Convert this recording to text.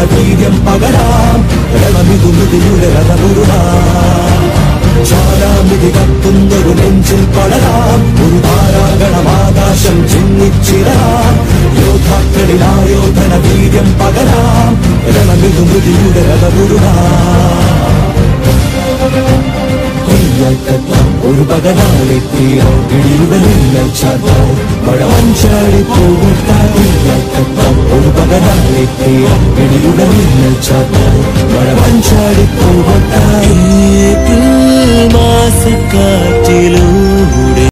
വീര്യം പകരാം രണമിതു മൃതിയുടെ രഥമുരുടാം ജ്വാലാമുഖി കത്തുന്നൊരു നെഞ്ചിൽ പടരാം ഒരു താരാഗണമാകാശം ചിന്നിച്ചിരാം യോദ്ധാക്കളിൽ ആയോധന വീര്യം പകരാം രണമിതു മൃതിയുടെ രഥമുരുടാം കൊയ്യാക്കത്താം ഒരു പകലാലെത്തിയോ ഇടിയുടെ മിന്നൽ ചാത്താം മഴമഞ്ചാടി പൂവിട്ടാം കൊയ്യാക്കത്താം ഒരു പകലാലെത്തിയോ ഇടിയുടെ മിന്നൽ ചാത്താം മഴമഞ്ചാടി പൂവിട്ടാം മാസക്കാറ്റിലൂ